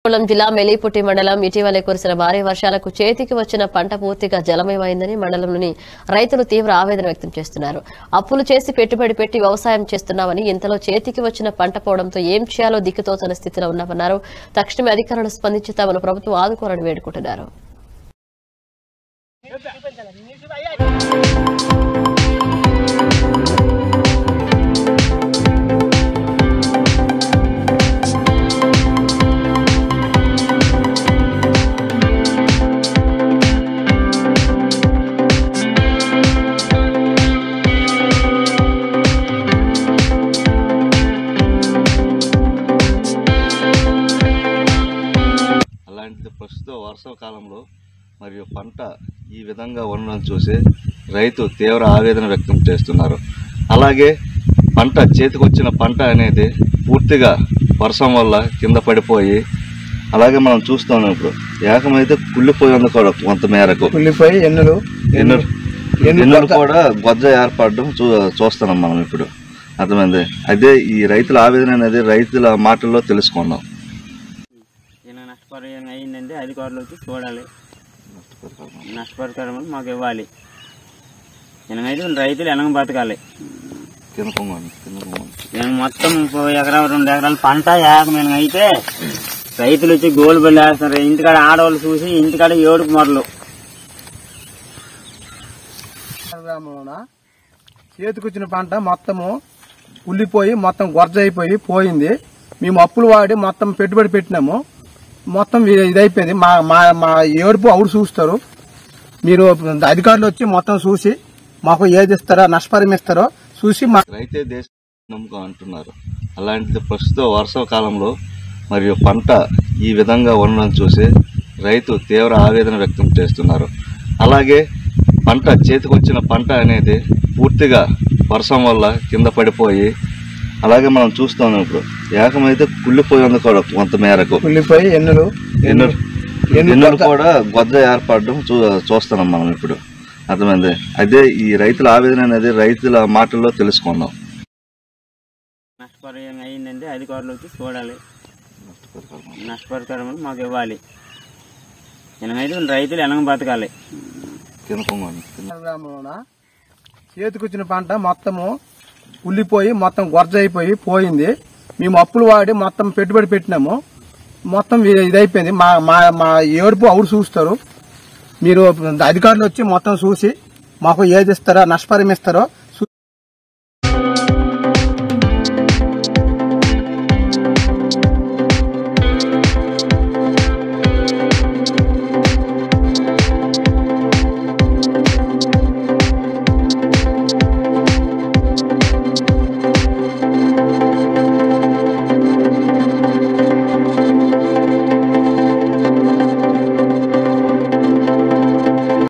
శ్రీకాకుళం జిల్లా మెలిపుట్టి మండలం ఇటీవలే కురిసిన భారీ వర్షాలకు చేతికి వచ్చిన పంట పూర్తిగా జలమయమైందని మండలంలోని రైతులు తీవ్ర ఆవేదన వ్యక్తం చేస్తున్నారు అప్పులు చేసి పెట్టుబడి పెట్టి వ్యవసాయం చేస్తున్నామని ఇంతలో చేతికి వచ్చిన పంట పోవడంతో ఏం చేయాలో దిక్కుతోచని స్థితిలో ఉన్నామన్నారు తక్షణమే అధికారులు స్పందించి తమను ప్రభుత్వం ఆదుకోవాలని వేడుకుంటున్నారు అలాంటిది ప్రస్తుతం వర్షాకాలంలో మరియు పంట ఈ విధంగా ఉండడం చూసి రైతు తీవ్ర ఆవేదన వ్యక్తం చేస్తున్నారు అలాగే పంట చేతికొచ్చిన పంట అనేది పూర్తిగా వర్షం వల్ల కింద పడిపోయి అలాగే మనం చూస్తున్నాం ఇప్పుడు ఏకమైతే కుళ్ళిపోయి ఉంది కూడా కొంత మేరకు ఉల్లిపాయ ఎన్నులు ఎన్ను ఎన్ను ఎన్నులు కూడా గొజ్జ ఏర్పడడం చూ చూస్తున్నాం మనం ఇప్పుడు అర్థమైంది అదే ఈ రైతుల ఆవేదన అనేది రైతుల మాటల్లో తెలుసుకున్నాం ఈయన నష్టపరిహారం అయిందంటే అధికారులు వచ్చి చూడాలి నష్టపరిహారం మాకు ఇవ్వాలి ఎనగైతే రైతులు ఎనగ బతకాలి కింద పొంగండి కింద పొంగండి నేను మొత్తం ముప్పై ఎకరాలు రెండు ఎకరాల పంట ఏకమైన అయితే రైతులు వచ్చి గోలు బళ్ళు వేస్తారు ఇంటికాడ ఆడవాళ్ళు చూసి ఇంటికాడ ఏడుపు మొదలు గ్రామంలోన చేతికొచ్చిన పంట మొత్తము ఉల్లిపోయి మొత్తం గొర్జ అయిపోయి పోయింది మేము అప్పులు వాడి మొత్తం పెట్టుబడి పెట్టినాము మొత్తం ఇది- ఇది అయిపోయింది మా మా మా ఏడుపు అవుడు చూస్తారు మీరు అధికారులు వచ్చి మొత్తం చూసి మాకు ఏది ఇస్తారో నష్టపరిమి ఇస్తారో చూసి మా రైతే దేశం నమ్మకం అంటున్నారు అలాంటిది ప్రస్తుతం వర్షాకాలంలో మరియు పంట ఈ విధంగా ఉండడం చూసి రైతు తీవ్ర ఆవేదన వ్యక్తం చేస్తున్నారు అలాగే పంట చేతికొచ్చిన పంట అనేది పూర్తిగా వర్షం వల్ల కింద పడిపోయి అలాగే మనం చూస్తున్నాం ఇప్పుడు ఏకమైతే కుళ్ళిపోయి ఉంది కూడా కొంత మేరకు ఉల్లిపాయ ఎన్నులు ఎన్ను ఎన్ను ఎన్నులు కూడా గొజ్జ ఏర్పడడం చూ చూస్తున్నాం మనం ఇప్పుడు అర్థమైంది అదే ఈ రైతుల ఆవేదన అనేది రైతుల మాటల్లో తెలుసుకున్నాం నష్టపరిహారం అయిందంటే అధికారులు వచ్చి చూడాలి నష్టపరిహారం మాకు ఇవ్వాలి ఎనగైతే రైతులు ఎనగ బతకాలి కింద పొంగండి కింద గ్రామంలోన చేతికొచ్చిన పంట మొత్తము ఉల్లిపోయి మొత్తం గొర్జ అయిపోయి పోయింది మేము అప్పులు వాడి మొత్తం పెట్టుబడి పెట్టినాము మొత్తం ఇది ఇది అయిపోయింది మా మా మా ఏడుపు అవుడు చూస్తారు మీరు అధికారులు వచ్చి మొత్తం చూసి మాకు ఏది ఇస్తారో నష్టపరిమి ఇస్తారో